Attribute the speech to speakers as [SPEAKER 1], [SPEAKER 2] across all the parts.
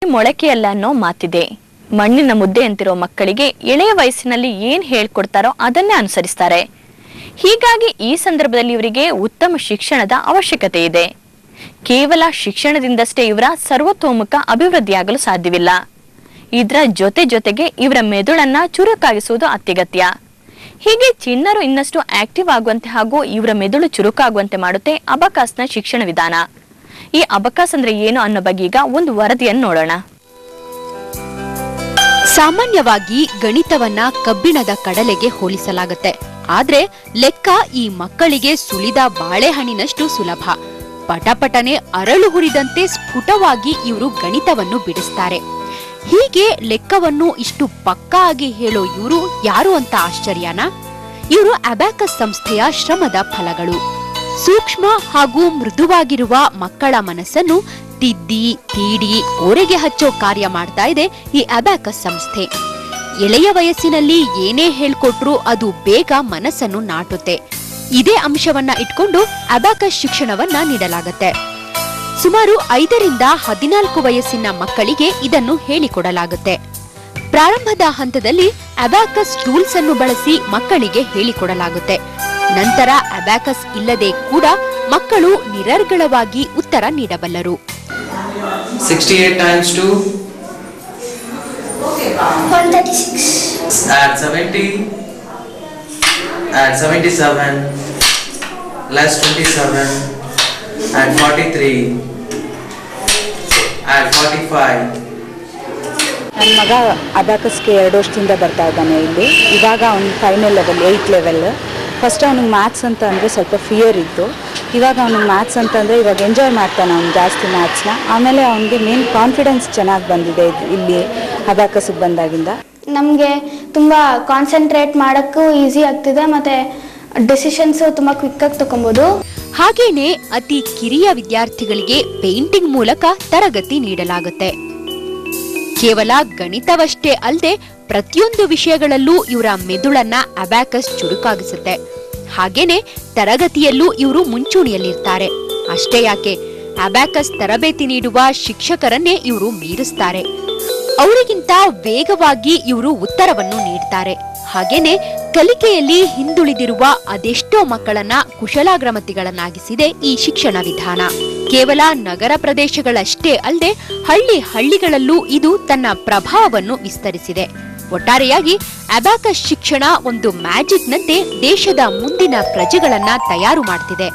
[SPEAKER 1] ಮೊಳಕೆಯಲ್ಲ ಅನ್ನೋ ಮಾತಿದೆ ಮಣ್ಣಿನ ಮುದ್ದೆ ಅಂತಿರೋ ಮಕ್ಕಳಿಗೆ ಎಳೆಯ ವಯಸ್ಸಿನಲ್ಲಿ ಏನ್ ಹೇಳ್ಕೊಡ್ತಾರೋ ಅದನ್ನೇ ಅನುಸರಿಸ್ತಾರೆ ಹೀಗಾಗಿ ಈ ಸಂದರ್ಭದಲ್ಲಿ ಇವರಿಗೆ ಉತ್ತಮ ಶಿಕ್ಷಣದ ಅವಶ್ಯಕತೆ ಇದೆ ಕೇವಲ ಶಿಕ್ಷಣದಿಂದಷ್ಟೇ ಇವರ ಸರ್ವತೋಮುಖ ಅಭಿವೃದ್ಧಿಯಾಗಲು ಸಾಧ್ಯವಿಲ್ಲ ಇದರ ಜೊತೆ ಜೊತೆಗೆ ಇವರ ಮೆದುಳನ್ನ ಚುರುಕಾಗಿಸುವುದು ಅತ್ಯಗತ್ಯ ಹೀಗೆ ಚಿಣ್ಣರು ಇನ್ನಷ್ಟು ಆಕ್ಟಿವ್ ಆಗುವಂತೆ ಹಾಗೂ ಇವರ ಮೆದುಳು ಚುರುಕಾಗುವಂತೆ ಮಾಡುತ್ತೆ ಅಬಕಾಸ್ನ ಶಿಕ್ಷಣ ವಿಧಾನ ಈ ಅಬಕಾಸ್ ಅಂದ್ರೆ ಏನು ಅನ್ನೋ ಬಗ್ಗೆ ಈಗ ಒಂದು ವರದಿಯನ್ನು ನೋಡೋಣ
[SPEAKER 2] ಸಾಮಾನ್ಯವಾಗಿ ಗಣಿತವನ್ನ ಕಬ್ಬಿಣದ ಕಡಲೆಗೆ ಹೋಲಿಸಲಾಗುತ್ತೆ ಆದ್ರೆ ಲೆಕ್ಕ ಈ ಮಕ್ಕಳಿಗೆ ಸುಳಿದ ಬಾಳೆಹಣ್ಣಿನಷ್ಟು ಸುಲಭ ಪಟಪಟನೆ ಅರಳು ಹುರಿದಂತೆ ಸ್ಫುಟವಾಗಿ ಇವರು ಗಣಿತವನ್ನು ಬಿಡಿಸ್ತಾರೆ ಹೀಗೆ ಲೆಕ್ಕವನ್ನು ಇಷ್ಟು ಪಕ್ಕಾ ಆಗಿ ಹೇಳೋ ಇವರು ಯಾರು ಅಂತ ಆಶ್ಚರ್ಯನಾ ಇವರು ಅಬ್ಯಾಕಸ್ ಸಂಸ್ಥೆಯ ಶ್ರಮದ ಫಲಗಳು ಸೂಕ್ಷ್ಮ ಹಾಗೂ ಮೃದುವಾಗಿರುವ ಮಕ್ಕಳ ಮನಸ್ಸನ್ನು ತಿದ್ದಿ ತೀಡಿ ಓರೆಗೆ ಹಚ್ಚೋ ಕಾರ್ಯ ಮಾಡ್ತಾ ಇದೆ ಈ ಅಬ್ಯಾಕಸ್ ಸಂಸ್ಥೆ ಎಳೆಯ ವಯಸ್ಸಿನಲ್ಲಿ ಏನೇ ಹೇಳ್ಕೊಟ್ರೂ ಅದು ಬೇಗ ಮನಸ್ಸನ್ನು ನಾಟುತ್ತೆ ಇದೇ ಅಂಶವನ್ನ ಇಟ್ಕೊಂಡು ಅಬ್ಯಾಕಸ್ ಶಿಕ್ಷಣವನ್ನ ನೀಡಲಾಗುತ್ತೆ ಸುಮಾರು ಐದರಿಂದ ಹದಿನಾಲ್ಕು ವಯಸ್ಸಿನ ಮಕ್ಕಳಿಗೆ ಇದನ್ನು ಹೇಳಿಕೊಡಲಾಗುತ್ತೆ ಪ್ರಾರಂಭದ ಹಂತದಲ್ಲಿ ಅಬ್ಯಾಕಸ್ ಟೂಲ್ಸ್ ಅನ್ನು ಬಳಸಿ ಮಕ್ಕಳಿಗೆ ಹೇಳಿಕೊಡಲಾಗುತ್ತೆ ನಂತರ ಅಬ್ಯಾಕಸ್ ಇಲ್ಲದೆ ಕೂಡ ಮಕ್ಕಳು ನಿರರ್ಗಳವಾಗಿ ಉತ್ತರ ನೀಡಬಲ್ಲರು
[SPEAKER 3] 68 times 2
[SPEAKER 4] 136.
[SPEAKER 3] add 70 add 77 less 27 add 43 add 45
[SPEAKER 5] ನನ್ನ ಮಗ ಅಬ್ಯಾಕಸ್ಗೆ ಎರಡು ವರ್ಷದಿಂದ ಬರ್ತಾ ಇದ್ದಾನೆ ಇಲ್ಲಿ ಇವಾಗ ಅವ್ನು final level eight level first ಅವ್ನಿಗೆ ಮ್ಯಾಥ್ಸ್ ಅಂತ ಅಂದರೆ ಸ್ವಲ್ಪ ಫಿಯರ್ ಇತ್ತು ಇವಾಗ ಅವ್ನಿಗೆ ಮ್ಯಾಥ್ಸ್ ಅಂತಂದರೆ ಇವಾಗ ಎಂಜಾಯ್ ಮಾಡ್ತಾನೆ ಅವ್ನು ಜಾಸ್ತಿ ಮ್ಯಾಥ್ಸ್ನ ಆಮೇಲೆ ಅವನಿಗೆ ಮೇನ್ ಕಾನ್ಫಿಡೆನ್ಸ್ ಚೆನ್ನಾಗಿ ಬಂದಿದೆ ಇದು- ಇಲ್ಲಿ ಅಬ್ಯಾಕಸ್ಗೆ ಬಂದಾಗಿಂದ
[SPEAKER 4] ನಮಗೆ ತುಂಬ ಕಾನ್ಸಂಟ್ರೇಟ್ ಮಾಡೋಕ್ಕೂ ಈಸಿ ಆಗ್ತಿದೆ ಮತ್ತು ಡಿಸಿಷನ್ಸು ತುಂಬ ಕ್ವಿಕ್ಕಾಗಿ ತಗೊಬೋದು
[SPEAKER 2] ಹಾಗೇನೆ ಅತಿ ಕಿರಿಯ ವಿದ್ಯಾರ್ಥಿಗಳಿಗೆ ಪೇಂಟಿಂಗ್ ಮೂಲಕ ತರಗತಿ ನೀಡಲಾಗುತ್ತೆ ಕೇವಲ ಗಣಿತವಷ್ಟೇ ಅಲ್ಲದೆ ಪ್ರತಿಯೊಂದು ವಿಷಯಗಳಲ್ಲೂ ಇವರ ಮೆದುಳನ್ನ ಅಬ್ಯಾಕಸ್ ಚುರುಕಾಗಿಸುತ್ತೆ ಹಾಗೇನೆ ತರಗತಿಯಲ್ಲೂ ಇವರು ಮುಂಚೂಣಿಯಲ್ಲಿರ್ತಾರೆ ಅಷ್ಟೇ ಯಾಕೆ ಅಬ್ಯಾಕಸ್ ತರಬೇತಿ ನೀಡುವ ಶಿಕ್ಷಕರನ್ನೇ ಇವರು ಮೀರಿಸ್ತಾರೆ ಅವರಿಗಿಂತ ವೇಗವಾಗಿ ಇವರು ಉತ್ತರವನ್ನು ನೀಡ್ತಾರೆ ಹಾಗೇನೆ ಕಲಿಕೆಯಲ್ಲಿ ಹಿಂದುಳಿದಿರುವ ಅದೆಷ್ಟೋ ಮಕ್ಕಳನ್ನ ಕುಶಲಾಗ್ರಮತಿಗಳನ್ನಾಗಿಸಿದೆ ಈ ಶಿಕ್ಷಣ ವಿಧಾನ ಕೇವಲ ನಗರ ಪ್ರದೇಶಗಳಷ್ಟೇ ಅಲ್ಲದೆ ಹಳ್ಳಿ ಹಳ್ಳಿಗಳಲ್ಲೂ ಇದು ತನ್ನ ಪ್ರಭಾವವನ್ನು ವಿಸ್ತರಿಸಿದೆ ಒಟ್ಟಾರೆಯಾಗಿ ಅಬ್ಯಾಕಸ್ ಶಿಕ್ಷಣ ಒಂದು ಮ್ಯಾಜಿಕ್ನಂತೆ ದೇಶದ ಮುಂದಿನ ಪ್ರಜೆಗಳನ್ನ ತಯಾರು ಮಾಡ್ತಿದೆ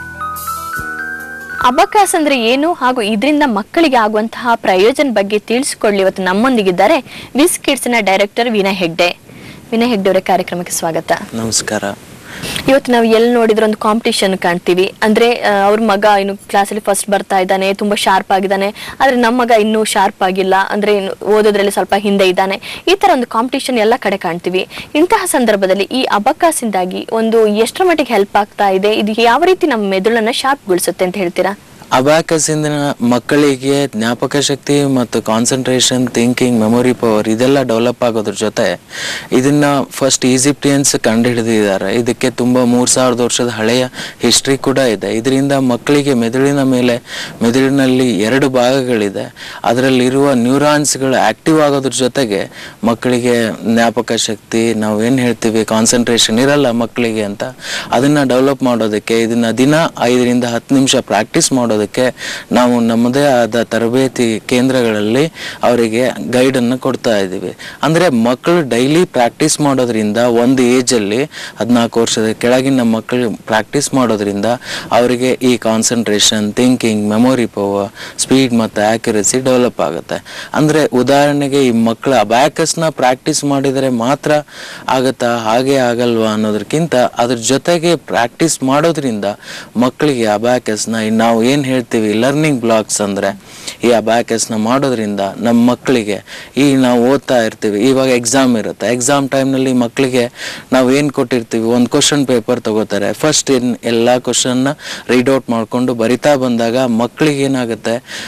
[SPEAKER 1] ಅಬಕಾಸ್ ಅಂದ್ರೆ ಏನು ಹಾಗೂ ಇದರಿಂದ ಮಕ್ಕಳಿಗೆ ಆಗುವಂತಹ ಪ್ರಯೋಜನ ಬಗ್ಗೆ ತಿಳಿಸಿಕೊಳ್ಳಿ ಇವತ್ತು ನಮ್ಮೊಂದಿಗಿದ್ದಾರೆ ವಿಸ್ ಕಿಡ್ಸ್ನ ಡೈರೆಕ್ಟರ್ ವಿನಯ್ ಹೆಗ್ಡೆ ವಿನಯ್ ಹೆಗ್ಡೆ ಅವರ ಕಾರ್ಯಕ್ರಮಕ್ಕೆ ಸ್ವಾಗತ
[SPEAKER 3] ನಮಸ್ಕಾರ
[SPEAKER 1] ಇವತ್ತು ನಾವು ಎಲ್ಲಿ ನೋಡಿದ್ರು ಒಂದು ಕಾಂಪಿಟಿಷನ್ ಕಾಣ್ತೀವಿ ಅಂದ್ರೆ ಆ, ಅವ್ರ ಮಗ ಇನ್ನು ಕ್ಲಾಸಲ್ಲಿ ಫಸ್ಟ್ ಬರ್ತಾ ಇದ್ದಾನೆ ತುಂಬಾ ಶಾರ್ಪ್ ಆಗಿದ್ದಾನೆ ಆದ್ರೆ ನಮ್ಮ ಮಗ ಇನ್ನೂ ಶಾರ್ಪ್ ಆಗಿಲ್ಲ ಅಂದ್ರೆ ಇನ್ನು ಓದೋದ್ರಲ್ಲಿ ಸ್ವಲ್ಪ ಹಿಂದೆ ಇದ್ದಾನೆ ಈ ತರ ಒಂದು ಕಾಂಪಿಟಿಷನ್ ಎಲ್ಲ ಕಡೆ ಕಾಣ್ತೀವಿ ಇಂತಹ ಸಂದರ್ಭದಲ್ಲಿ ಈ ಅಬಕಾಸಿಂದಾಗಿ ಒಂದು ಎಷ್ಟರ ಮಟ್ಟಿಗೆ ಹೆಲ್ಪ್ ಆಗ್ತಾ ಇದೆ ಇದು ಯಾವ ರೀತಿ ನಮ್ಮ ಮೆದುಳನ್ನ ಶಾರ್ಪ್ಗೊಳಿಸುತ್ತೆ ಅಂತ ಹೇಳ್ತೀರಾ
[SPEAKER 6] ಅಬ್ಯಾಕಸ್ ಇಂದ ಮಕ್ಕಳಿಗೆ ಜ್ಞಾಪಕ ಶಕ್ತಿ ಮತ್ತು ಕಾನ್ಸಂಟ್ರೇಷನ್ ಥಿಂಕಿಂಗ್ ಮೆಮೊರಿ ಪವರ್ ಇದೆಲ್ಲ ಡೆವಲಪ್ ಆಗೋದ್ರ ಜೊತೆ ಇದನ್ನ ಫಸ್ಟ್ ಈಜಿಪ್ಟಿಯನ್ಸ್ ಕಂಡುಹಿಡಿದಿದ್ದಾರೆ ಇದಕ್ಕೆ ತುಂಬಾ ಮೂರ್ ಸಾವಿರದ ವರ್ಷದ ಹಳೆಯ ಹಿಸ್ಟ್ರಿ ಕೂಡ ಇದೆ ಇದರಿಂದ ಮಕ್ಕಳಿಗೆ ಮೆದುಳಿನ ಮೇಲೆ ಮೆದುಳಿನಲ್ಲಿ ಎರಡು ಭಾಗಗಳಿದೆ ಅದರಲ್ಲಿರುವ ನ್ಯೂರಾನ್ಸ್ಗಳು ಆಕ್ಟಿವ್ ಆಗೋದ್ರ ಜೊತೆಗೆ ಮಕ್ಕಳಿಗೆ ಜ್ಞಾಪಕ ಶಕ್ತಿ ನಾವು ಏನು ಹೇಳ್ತೀವಿ ಕಾನ್ಸಂಟ್ರೇಷನ್ ಇರಲ್ಲ ಮಕ್ಕಳಿಗೆ ಅಂತ ಅದನ್ನ ಡೆವಲಪ್ ಮಾಡೋದಕ್ಕೆ ಇದನ್ನ ದಿನ ಐದರಿಂದ ಹತ್ತು ನಿಮಿಷ ಪ್ರಾಕ್ಟೀಸ್ ಮಾಡೋದಕ್ಕೆ ನಾವು ನಮ್ಮದೇ ಆದ ತರಬೇತಿ ಕೇಂದ್ರಗಳಲ್ಲಿ ಅವರಿಗೆ ಗೈಡನ್ನು ಕೊಡ್ತಾ ಇದ್ದೀವಿ ಅಂದರೆ ಮಕ್ಕಳು ಡೈಲಿ ಪ್ರಾಕ್ಟೀಸ್ ಮಾಡೋದ್ರಿಂದ ಒಂದು ಏಜಲ್ಲಿ ಹದಿನಾಲ್ಕು ವರ್ಷದ ಕೆಳಗಿನ ಮಕ್ಕಳು ಪ್ರಾಕ್ಟೀಸ್ ಮಾಡೋದ್ರಿಂದ ಅವರಿಗೆ ಈ concentration thinking memory power speed ಮತ್ತು ಆಕ್ಯುರಸಿ ಡೆವಲಪ್ ಆಗುತ್ತೆ ಅಂದರೆ ಉದಾಹರಣೆಗೆ ಈ ಮಕ್ಕಳು ಅಬ್ಯಾಕಸ್ನ ಪ್ರಾಕ್ಟೀಸ್ ಮಾಡಿದರೆ ಮಾತ್ರ ಆಗತ್ತಾ ಹಾಗೆ ಆಗಲ್ವಾ ಅನ್ನೋದಕ್ಕಿಂತ ಅದ್ರ ಜೊತೆಗೆ ಪ್ರಾಕ್ಟೀಸ್ ಮಾಡೋದ್ರಿಂದ ಮಕ್ಕಳಿಗೆ ಅಬ್ಯಾಕಸ್ನ ನಾವು ಏನು ಹೇಳ್ತೀವಿ ಲರ್ನಿಂಗ್ ಬ್ಲಾಕ್ಸ್ ಅಂದರೆ ಈ ಅಬ್ಯಾಕಸ್ನ ಮಾಡೋದ್ರಿಂದ ನಮ್ಮ ಮಕ್ಕಳಿಗೆ ಈ ನಾವು ಓದ್ತಾ ಇರ್ತೀವಿ ಇವಾಗ ಎಕ್ಸಾಮ್ ಇರುತ್ತೆ ಎಕ್ಸಾಮ್ ಟೈಮ್ನಲ್ಲಿ ಮಕ್ಕಳಿಗೆ ನಾವು ಏನು ಕೊಟ್ಟಿರ್ತೀವಿ ಒಂದು ಕ್ವಶನ್ ಪೇಪರ್ ತಗೋತಾರೆ ಫಸ್ಟ್ ಇನ್ ಎಲ್ಲ ಕ್ವಶನ್ನ ರೀಡ್ ಔಟ್ ಮಾಡಿಕೊಂಡು ಬರಿತಾ ಬಂದಾಗ ಮಕ್ಕಳಿಗೆ ಏನಾಗುತ್ತೆ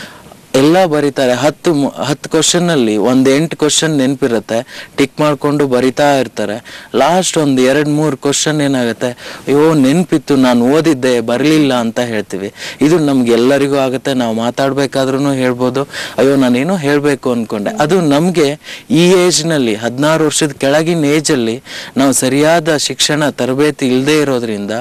[SPEAKER 6] ಎಲ್ಲ ಬರೀತಾರೆ ಹತ್ತು ಮು- ಹತ್ತು ಕ್ವಶನ್ ಅಲ್ಲಿ ಒಂದ್ ಎಂಟು ಕ್ವಶನ್ ನೆನಪಿರುತ್ತೆ ಟಿಕ್ ಮಾಡ್ಕೊಂಡು ಬರಿತಾ ಇರ್ತಾರೆ ಲಾಸ್ಟ್ ಒಂದ್ ಎರಡ್ ಮೂರ್ ಕ್ವಶನ್ ಏನಾಗುತ್ತೆ ಅಯ್ಯೋ ನೆನ್ಪಿತ್ತು ನಾನು ಓದಿದ್ದೆ ಬರಲಿಲ್ಲ ಅಂತ ಹೇಳ್ತೀವಿ ಇದು ನಮ್ಗೆ ಎಲ್ಲರಿಗೂ ಆಗುತ್ತೆ ನಾವು ಮಾತಾಡ್ಬೇಕಾದ್ರೂ ಹೇಳ್ಬೋದು ಅಯ್ಯೋ ನಾನೇನೋ ಹೇಳ್ಬೇಕು ಅನ್ಕೊಂಡೆ ಅದು ನಮ್ಗೆ ಈ ಏಜ್ ನಲ್ಲಿ ಹದಿನಾರು ವರ್ಷದ ಕೆಳಗಿನ ಏಜ್ ಅಲ್ಲಿ ನಾವು ಸರಿಯಾದ ಶಿಕ್ಷಣ ತರಬೇತಿ ಇಲ್ಲದೆ ಇರೋದ್ರಿಂದ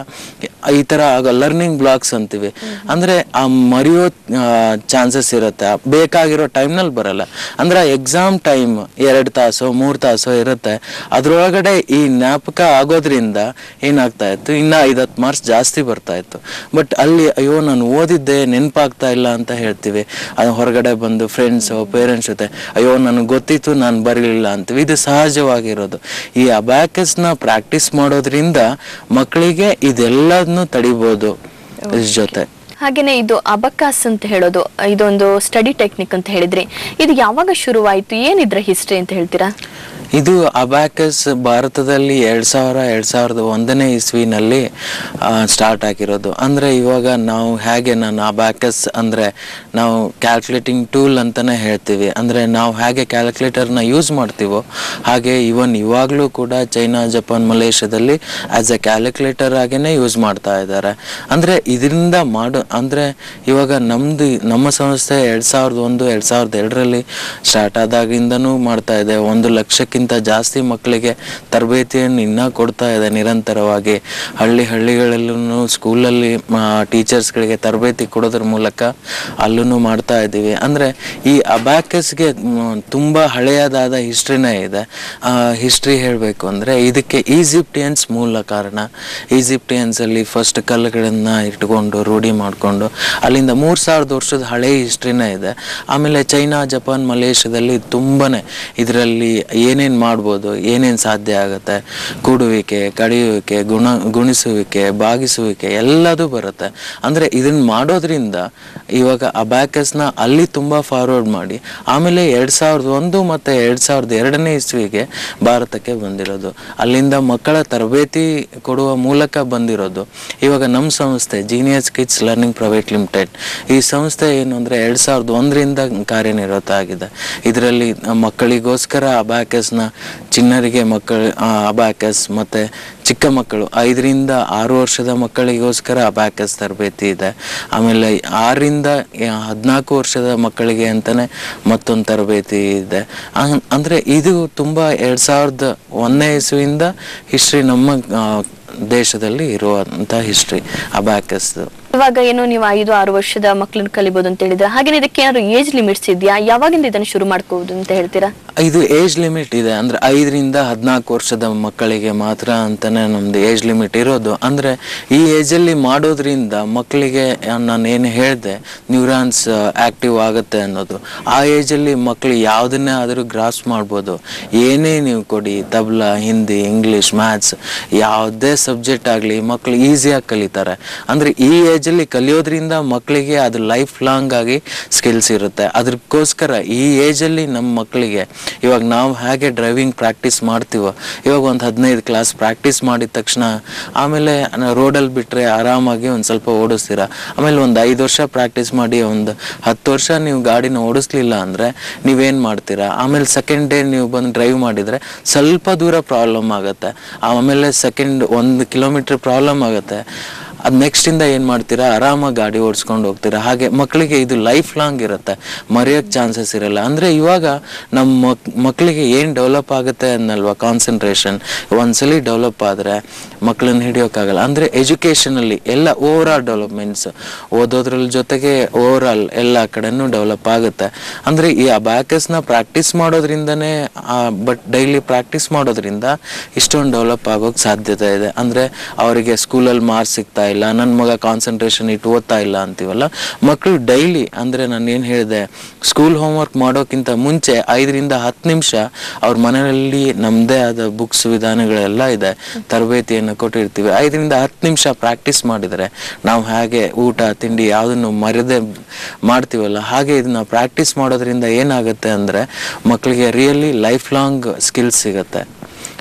[SPEAKER 6] ಈ ತರ ಲರ್ನಿಂಗ್ ಬ್ಲಾಕ್ಸ್ ಅಂತೀವಿ ಅಂದ್ರೆ ಆ ಮರೆಯೋ ಚಾನ್ಸಸ್ ಇರುತ್ತೆ ಆ ಬೇಕಾಗಿರೋ ಟೈಮ್ನಲ್ಲಿ ಬರಲ್ಲ ಅಂದ್ರೆ ಎಕ್ಸಾಮ್ ಟೈಮ್ ಎರಡು ತಾಸು ಮೂರು ತಾಸು ಇರುತ್ತೆ ಅದ್ರೊಳಗಡೆ ಈ ಜ್ಞಾಪಕ ಆಗೋದ್ರಿಂದ ಏನಾಗ್ತಾ ಇತ್ತು ಇನ್ನ ಐದತ್ತು ಮಾರ್ಕ್ಸ್ ಜಾಸ್ತಿ ಬರ್ತಾ ಇತ್ತು ಬಟ್ ಅಲ್ಲಿ ಅಯ್ಯೋ ನಾನು ಓದಿದ್ದೆ ನೆನಪಾಗ್ತಾ ಇಲ್ಲ ಅಂತ ಹೇಳ್ತೀವಿ ಅದು ಹೊರಗಡೆ ಬಂದು ಫ್ರೆಂಡ್ಸ್ ಪೇರೆಂಟ್ಸ್ ಜೊತೆ ಅಯ್ಯೋ ನನಗೆ ಗೊತ್ತಿತ್ತು ನಾನು ಬರಲಿಲ್ಲ ಅಂತೀವಿ ಇದು ಸಹಜವಾಗಿರೋದು ಈ ಅಬ್ಯಾಕಸ್ನ ಪ್ರಾಕ್ಟೀಸ್ ಮಾಡೋದ್ರಿಂದ ಮಕ್ಕಳಿಗೆ ಇದೆಲ್ಲದನ್ನು ತಡಿಬೋದು ಇದ್ರ ಜೊತೆ
[SPEAKER 1] ಹಾಗೇನೆ ಇದು ಅಬಕಾಸ್ ಅಂತ ಹೇಳೋದು ಇದೊಂದು ಸ್ಟಡಿ ಟೆಕ್ನಿಕ್ ಅಂತ ಹೇಳಿದ್ರಿ ಇದು ಯಾವಾಗ ಶುರುವಾಯಿತು ಏನಿದ್ರ ಹಿಸ್ಟ್ರಿ ಅಂತ ಹೇಳ್ತೀರಾ
[SPEAKER 6] ಇದು ಅಬ್ಯಾಕಸ್ ಭಾರತದಲ್ಲಿ ಎರಡ್ ಸಾವಿರ ಎರಡ್ ಸಾವಿರದ ಒಂದನೇ ಇಸ್ವಿನಲ್ಲಿ ಸ್ಟಾರ್ಟ್ ಆಗಿರೋದು ಅಂದ್ರೆ ಇವಾಗ ನಾವು ಹೇಗೆ ನಾನು ಅಬ್ಯಾಕಸ್ ಅಂದ್ರೆ ನಾವು ಕ್ಯಾಲ್ಕುಲೇಟಿಂಗ್ ಟೂಲ್ ಅಂತಾನೆ ಹೇಳ್ತೀವಿ ಅಂದ್ರೆ ನಾವು ಹೇಗೆ ಕ್ಯಾಲ್ಕುಲೇಟರ್ನ ಯೂಸ್ ಮಾಡ್ತೀವೋ ಹಾಗೆ ಇವನ್ ಇವಾಗಲೂ ಕೂಡ ಚೈನಾ ಜಪಾನ್ ಮಲೇಷ್ಯಾದಲ್ಲಿ ಆಸ್ ಎ ಕ್ಯಾಲ್ಕುಲೇಟರ್ ಆಗೇನೆ ಯೂಸ್ ಮಾಡ್ತಾ ಇದ್ದಾರೆ ಅಂದ್ರೆ ಇದರಿಂದ ಮಾಡೋ ಅಂದ್ರೆ ಇವಾಗ ನಮ್ದು ನಮ್ಮ ಸಂಸ್ಥೆ ಎರಡ್ ಸಾವಿರದ ಒಂದು ಎರಡ್ ಸಾವಿರದ ಎರಡರಲ್ಲಿ ಸ್ಟಾರ್ಟ್ ಆದಾಗಿಂದನೂ ಮಾಡ್ತಾ ಇದೆ ಒಂದು ಲಕ್ಷಕ್ಕಿಂತ ಜಾಸ್ತಿ ಮಕ್ಕಳಿಗೆ ತರಬೇತಿಯನ್ನು ಇನ್ನೂ ಕೊಡ್ತಾ ಇದೆ ನಿರಂತರವಾಗಿ ಹಳ್ಳಿ ಹಳ್ಳಿಗಳಲ್ಲೂ ಸ್ಕೂಲಲ್ಲಿ ಟೀಚರ್ಸ್ಗಳಿಗೆ ತರಬೇತಿ ಕೊಡೋದ್ರ ಮೂಲಕ ಅಲ್ಲೂ ಮಾಡ್ತಾ ಇದ್ದೀವಿ ಅಂದ್ರೆ ಈ ಅಬ್ಯಾಕಸ್ಗೆ ತುಂಬಾ ಹಳೆಯದಾದ ಹಿಸ್ಟ್ರಿನೇ ಇದೆ ಹಿಸ್ಟ್ರಿ ಹೇಳಬೇಕು ಅಂದ್ರೆ ಇದಕ್ಕೆ ಈಜಿಪ್ಟಿಯನ್ಸ್ ಮೂಲ ಕಾರಣ ಈಜಿಪ್ಟಿಯನ್ಸ್ ಅಲ್ಲಿ ಫಸ್ಟ್ ಕಲ್ಲುಗಳನ್ನ ಇಟ್ಕೊಂಡು ರೂಢಿ ಮಾಡಿಕೊಂಡು ಅಲ್ಲಿಂದ ಮೂರ್ ಸಾವಿರದ ವರ್ಷದ ಹಳೆ ಹಿಸ್ಟ್ರಿನೇ ಇದೆ ಆಮೇಲೆ ಚೈನಾ ಜಪಾನ್ ಮಲೇಷ್ಯಾದಲ್ಲಿ ತುಂಬಾನೇ ಇದರಲ್ಲಿ ಏನೇನ್ ಮಾಡ್ಬೋದು ಏನೇನ್ ಸಾಧ್ಯ ಆಗುತ್ತೆ ಕೂಡುವಿಕೆ ಕಡಿಯುವಿಕೆ ಗುಣ ಗುಣಿಸುವಿಕೆ ಬಾಗಿಸುವಿಕೆ ಎಲ್ಲದೂ ಬರುತ್ತೆ ಅಂದ್ರೆ ಇದನ್ನ ಮಾಡೋದ್ರಿಂದ ಇವಾಗ ಅಬ್ಯಾಕಸ್ನ ಅಲ್ಲಿ ತುಂಬಾ ಫಾರ್ವರ್ಡ್ ಮಾಡಿ ಆಮೇಲೆ ಎರಡ್ ಸಾವಿರದ ಒಂದು ಮತ್ತೆ ಎರಡ್ ಸಾವಿರದ ಎರಡನೇ ಇಸ್ವಿಗೆ ಭಾರತಕ್ಕೆ ಬಂದಿರೋದು ಅಲ್ಲಿಂದ ಮಕ್ಕಳ ತರಬೇತಿ ಕೊಡುವ ಮೂಲಕ ಬಂದಿರೋದು ಇವಾಗ ನಮ್ಮ ಸಂಸ್ಥೆ genius kids learning private limited ಈ ಸಂಸ್ಥೆ ಏನು ಅಂದ್ರೆ ಎರಡ್ ಸಾವಿರದ ಒಂದರಿಂದ ಕಾರ್ಯನಿರತ ಆಗಿದೆ ಇದರಲ್ಲಿ ಮಕ್ಕಳಿಗೋಸ್ಕರ ಅಬ್ಯಾಕಸ್ನ ಚಿನ್ನರಿಗೆ ಮಕ್ಕಳ ಅಬ್ಯಾಕಸ್ ಮತ್ತೆ ಚಿಕ್ಕ ಮಕ್ಕಳು ಐದರಿಂದ ಆರು ವರ್ಷದ ಮಕ್ಕಳಿಗೋಸ್ಕರ ಅಬ್ಯಾಕಸ್ ತರಬೇತಿ ಇದೆ ಆಮೇಲೆ ಆರರಿಂದ ಹದಿನಾಲ್ಕು ವರ್ಷದ ಮಕ್ಕಳಿಗೆ ಅಂತಾನೆ ಮತ್ತೊಂದು ತರಬೇತಿ ಇದೆ ಅಂ- ಅಂದ್ರೆ ಇದು ತುಂಬಾ ಎರಡ್ ಸಾವಿರದ ಒಂದನೇ ಇಸ್ವಿಯಿಂದ ಹಿಸ್ಟ್ರಿ ನಮ್ಮ ಆ, ದೇಶದಲ್ಲಿ ಇರುವಂತ ಹಿಸ್ಟ್ರಿ ಅಬ್ಯಾಕಸ್
[SPEAKER 1] ಇವಾಗ ಏನೋ ನೀವು ಐದು ಆರು ವರ್ಷದ ಮಕ್ಕಳನ್ನ ಕಲಿಬಹುದು ಅಂತ ಹೇಳಿದ್ರೆ ಹಾಗೇನೆ ಇದಕ್ಕೆ ಏನಾದ್ರು ಏಜ್ ಲಿಮಿಟ್ಸ್ ಇದೆಯಾ ಯಾವಾಗಿಂದ ಇದನ್ನು ಶುರು ಮಾಡ್ಕೋಬಹುದು ಅಂತ ಹೇಳ್ತೀರಾ
[SPEAKER 6] ಇದು ಏಜ್ ಲಿಮಿಟ್ ಇದೆ ಅಂದ್ರೆ ಐದರಿಂದ ಹದಿನಾಲ್ಕು ವರ್ಷದ ಮಕ್ಕಳಿಗೆ ಮಾತ್ರ ಅಂತಾನೆ ನಮ್ದು ಏಜ್ ಲಿಮಿಟ್ ಇರೋದು ಅಂದ್ರೆ ಈ ಏಜ್ ಅಲ್ಲಿ ಮಾಡೋದ್ರಿಂದ ಮಕ್ಕಳಿಗೆ ನಾನು ಏನು ಹೇಳಿದೆ ನ್ಯೂರಾನ್ಸ್ ಆಕ್ಟಿವ್ ಆಗುತ್ತೆ ಅನ್ನೋದು ಆ ಏಜ್ ಅಲ್ಲಿ ಮಕ್ಕಳು ಯಾವ್ದನ್ನೇ ಆದರೂ ಗ್ರಾಸ್ ಮಾಡ್ಬೋದು ಏನೇ ನೀವು ಕೊಡಿ ತಬ್ಲಾ ಹಿಂದಿ ಇಂಗ್ಲಿಷ್ ಮ್ಯಾಥ್ಸ್ ಯಾವುದೇ ಸಬ್ಜೆಕ್ಟ್ ಆಗಲಿ ಮಕ್ಕಳು ಈಸಿಯಾಗಿ ಕಲಿತಾರೆ ಅಂದ್ರೆ ಈ ಏಜ್ ಅಲ್ಲಿ ಕಲಿಯೋದ್ರಿಂದ ಮಕ್ಕಳಿಗೆ ಅದು ಲೈಫ್ ಲಾಂಗ್ ಆಗಿ ಸ್ಕಿಲ್ಸ್ ಇರುತ್ತೆ ಅದಕ್ಕೋಸ್ಕರ ಈ ಏಜ್ ಅಲ್ಲಿ ನಮ್ಮ ಮಕ್ಕಳಿಗೆ ಇವಾಗ ನಾವು ಹೇಗೆ ಡ್ರೈವಿಂಗ್ ಪ್ರಾಕ್ಟೀಸ್ ಮಾಡ್ತೀವೋ ಇವಾಗ ಒಂದು ಹದಿನೈದು ಕ್ಲಾಸ್ ಪ್ರಾಕ್ಟೀಸ್ ಮಾಡಿದ ತಕ್ಷಣ ಆಮೇಲೆ ರೋಡಲ್ಲಿ ಬಿಟ್ರೆ ಆರಾಮಾಗಿ ಒಂದು ಸ್ವಲ್ಪ ಓಡಿಸ್ತೀರಾ ಆಮೇಲೆ ಒಂದು ಐದು ವರ್ಷ ಪ್ರಾಕ್ಟೀಸ್ ಮಾಡಿ ಒಂದು ಹತ್ತು ವರ್ಷ ನೀವು ಗಾಡಿನ ಓಡಿಸ್ಲಿಲ್ಲ ಅಂದ್ರೆ ನೀವೇನ್ ಮಾಡ್ತೀರಾ ಆಮೇಲೆ ಸೆಕೆಂಡ್ ಡೇ ನೀವು ಬಂದು ಡ್ರೈವ್ ಮಾಡಿದ್ರೆ ಸ್ವಲ್ಪ ದೂರ ಪ್ರಾಬ್ಲಮ್ ಆಗುತ್ತೆ ಆಮೇಲೆ ಸೆಕೆಂಡ್ ಒಂದು ಕಿಲೋಮೀಟರ್ ಪ್ರಾಬ್ಲಮ್ ಆಗುತ್ತೆ ಅದು ನೆಕ್ಸ್ಟ್ ಇಂದ ಏನ್ ಮಾಡ್ತೀರಾ ಆರಾಮಾಗಿ ಗಾಡಿ ಓಡಿಸ್ಕೊಂಡು ಹೋಗ್ತೀರಾ ಹಾಗೆ ಮಕ್ಕಳಿಗೆ ಇದು ಲೈಫ್ ಲಾಂಗ್ ಇರುತ್ತೆ ಮರೆಯೋಕ್ ಚಾನ್ಸಸ್ ಇರಲ್ಲ ಅಂದ್ರೆ ಇವಾಗ ನಮ್ಮ ಮಕ್- ಮಕ್ಕಳಿಗೆ ಏನ್ ಡೆವಲಪ್ ಆಗುತ್ತೆ ಅನ್ನಲ್ವಾ ಕಾನ್ಸಂಟ್ರೇಷನ್ ಒಂದ್ಸಲಿ ಡೆವಲಪ್ ಆದ್ರೆ ಮಕ್ಕಳನ್ನ ಹಿಡಿಯೋಕ್ಕಾಗಲ್ಲ ಅಂದ್ರೆ ಎಜುಕೇಶನ್ ಅಲ್ಲಿ ಎಲ್ಲ ಓವರ್ ಆಲ್ ಡೆವಲಪ್ಮೆಂಟ್ಸ್ ಓದೋದ್ರಲ್ಲಿ ಜೊತೆಗೆ ಓವರ್ ಆಲ್ ಎಲ್ಲ ಕಡೆನೂ ಡೆವಲಪ್ ಆಗುತ್ತೆ ಅಂದ್ರೆ ಈ ಅಬ್ಯಾಕಸ್ ನ ಪ್ರಾಕ್ಟೀಸ್ ಮಾಡೋದ್ರಿಂದನೇ ಬಟ್ ಡೈಲಿ ಪ್ರಾಕ್ಟೀಸ್ ಮಾಡೋದ್ರಿಂದ ಇಷ್ಟೊಂದು ಡೆವಲಪ್ ಆಗೋಕ್ ಸಾಧ್ಯತೆ ಇದೆ ಅಂದ್ರೆ ಅವರಿಗೆ ಸ್ಕೂಲಲ್ಲಿ ಮಾರ್ಕ್ಸ್ ಸಿಗ್ತಾ ಇಲ್ಲ ನನ್ನ ಮಗ ಕಾನ್ಸಂಟ್ರೇಷನ್ ಇಟ್ಟು ಓದ್ತಾ ಇಲ್ಲ ಅಂತೀವಲ್ಲ ಮಕ್ಕಳು ಡೈಲಿ ಅಂದ್ರೆ ನಾನು ಏನ್ ಹೇಳಿದೆ ಸ್ಕೂಲ್ ಹೋಮ್ವರ್ಕ್ ಮಾಡೋಕ್ಕಿಂತ ಮುಂಚೆ ಐದರಿಂದ ಹತ್ತು ನಿಮಿಷ ಅವ್ರ ಮನೆಯಲ್ಲಿ ನಮ್ದೇ ಆದ ಬುಕ್ಸ್ ವಿಧಾನಗಳೆಲ್ಲ ಇದೆ ತರಬೇತಿಯನ್ನು ಕೊಟ್ಟಿರ್ತೀವಿ ಐದರಿಂದ ಹತ್ತು ನಿಮಿಷ ಪ್ರಾಕ್ಟೀಸ್ ಮಾಡಿದರೆ ನಾವು ಹಾಗೆ ಊಟ ತಿಂಡಿ ಯಾವುದನ್ನು ಮರೆದೇ ಮಾಡ್ತೀವಲ್ಲ ಹಾಗೆ ಇದನ್ನ ಪ್ರಾಕ್ಟೀಸ್ ಮಾಡೋದ್ರಿಂದ ಏನಾಗುತ್ತೆ ಅಂದ್ರೆ ಮಕ್ಕಳಿಗೆ ರಿಯಲಿ ಲೈಫ್ ಲಾಂಗ್ ಸ್ಕಿಲ್ಸ್ ಸಿಗುತ್ತೆ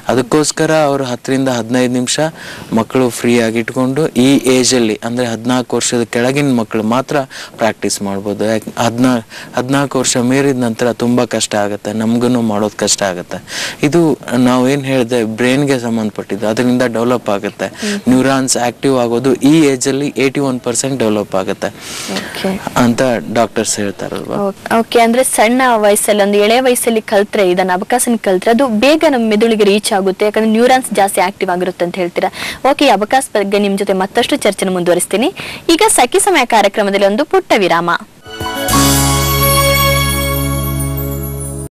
[SPEAKER 6] ಅದಕ್ಕೋಸ್ಕರ ಅವರು ಹತ್ತರಿಂದ ಹದಿನೈದು ನಿಮಿಷ ಮಕ್ಕಳು ಫ್ರೀ ಆಗಿ ಇಟ್ಕೊಂಡು ಈ ಏಜಲ್ಲಿ ಅಂದರೆ ಹದಿನಾಲ್ಕು ವರ್ಷದ ಕೆಳಗಿನ ಮಕ್ಕಳು ಮಾತ್ರ ಪ್ರಾಕ್ಟೀಸ್ ಮಾಡ್ಬೋದು ಯಾಕೆ ಹದಿನಾ ಹದಿನಾಲ್ಕು ವರ್ಷ ಮೀರಿದ ನಂತರ ತುಂಬ ಕಷ್ಟ ಆಗುತ್ತೆ ನಮಗೂ ಮಾಡೋದು ಕಷ್ಟ ಆಗುತ್ತೆ ಇದು ನಾವೇನು ಹೇಳಿದೆ ಬ್ರೈನ್ಗೆ ಸಂಬಂಧಪಟ್ಟಿದ್ದು ಅದರಿಂದ ಡೆವಲಪ್ ಆಗುತ್ತೆ ನ್ಯೂರಾನ್ಸ್ ಆಕ್ಟಿವ್ ಆಗೋದು ಈ ಏಜಲ್ಲಿ ಏಯ್ಟಿ ಒನ್ ಪರ್ಸೆಂಟ್ ಡೆವಲಪ್ ಆಗುತ್ತೆ
[SPEAKER 1] ಓಕೆ
[SPEAKER 6] ಅಂತ ಡಾಕ್ಟರ್ಸ್ ಹೇಳ್ತಾರಲ್ವಾ
[SPEAKER 1] ಓಕೆ ಅಂದ್ರೆ ಸಣ್ಣ ವಯಸ್ಸಲ್ಲಿ ಒಂದು ಎಳೆ ವಯಸ್ಸಲ್ಲಿ ಕಲ್ತ್ರೆ ಇದನ್ನ ಅಬಕಾಸನ ಕಲ್ತ್ರೆ ಅದು ಬೇಗ ನಮ್ಮ ಮೆದುಳಿಗೆ ರೀಚ್ ಆಗುತ್ತೆ ಯಾಕಂದ್ರೆ ನ್ಯೂರಾನ್ಸ್ ಜಾಸ್ತಿ ಆಕ್ಟಿವ್ ಆಗಿರುತ್ತೆ ಅಂತ ಹೇಳ್ತೀರಾ ಓಕೆ ಈ ಅಬಕಾಸ್ ಬಗ್ಗೆ ನಿಮ್ ಜೊತೆ ಮತ್ತಷ್ಟು ಚರ್ಚೆನ ಮುಂದುವರಿಸ್ತೀನಿ ಈಗ ಸಖಿ ಸಮಯ ಕಾರ್ಯಕ್ರಮದಲ್ಲಿ ಒಂದು ಪುಟ್ಟ ವಿರಾಮ